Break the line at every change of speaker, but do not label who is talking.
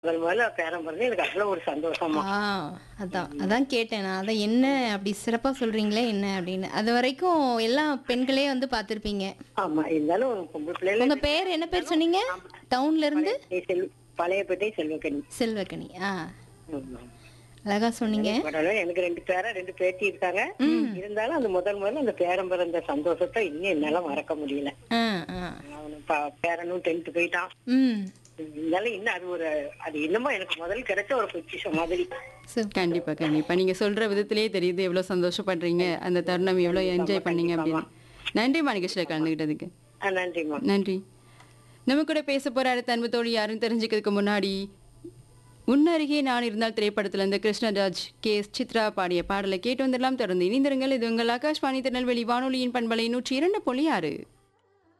முதல் முதல்ல பேரன் பிறந்து எனக்கு அவ்வளவு ஒரு சந்தோஷமா
ஆ அதான் அதான் கேட்டேன் நான் அதான் என்ன அப்படி சிறப்பா சொல்றீங்களே என்ன அப்படின்னு அது வரைக்கும் எல்லா பெண்களே வந்து பார்த்திருப்பீங்க
ஆமா இருந்தாலும் ஒரு பொம்பளை பிள்ளைல
உங்க பேர் என்ன பேர் சொன்னீங்க டவுன்ல இருந்து
செல் பழையப்பேட்டை செல்வக்கணி
செல்வக்கணி ஆ
ஆமா.
அழகா சொன்னீங்க
பரவாயில்ல, எனக்கு ரெண்டு பேரா ரெண்டு பேத்தி இருக்காங்க இருந்தாலும் அந்த முதல் முதல்ல அந்த பேரன் பிறந்த சந்தோஷத்தை இன்னும் என்னால மறக்க முடியல
ஆ ஆ
அவனு ப- பேரனும் டென்த் போயிட்டான்
ம்
இருந்தாலும் இன்னும் அது ஒரு அது என்னமோ எனக்கு முதல் கிடைச்ச ஒரு பொக்கிஷம் மாதிரி
சூப்பர்
கண்டிப்பா கண்டிப்பா நீங்க சொல்ற விதத்திலேயே தெரியுது எவ்வளவு சந்தோஷப்படுறீங்க அந்த தருணம் எவ்வளவு என்ஜாய் பண்ணீங்க அப்படின்னு நன்றிமா நிகழ்ச்சியில கலந்துக்கிட்டதுக்கு
ஆ, நன்றிம்மா
நன்றி நம்ம கூட பேச போற அடுத்த அன்பு தோழி யாருன்னு தெரிஞ்சுக்கிறதுக்கு முன்னாடி உன்னருகே நான் இருந்தால் திரைப்படத்துல இருந்து கிருஷ்ணராஜ் கே எஸ் சித்ரா பாடிய பாடலை கேட்டு வந்துடலாம் தொடர்ந்து இணைந்திருங்கள் இது உங்கள் ஆகாஷ்வாணி திருநெல்வேலி வானொலியின் பண்பலை நூற்றி இரண்டு புள்ளி ஆறு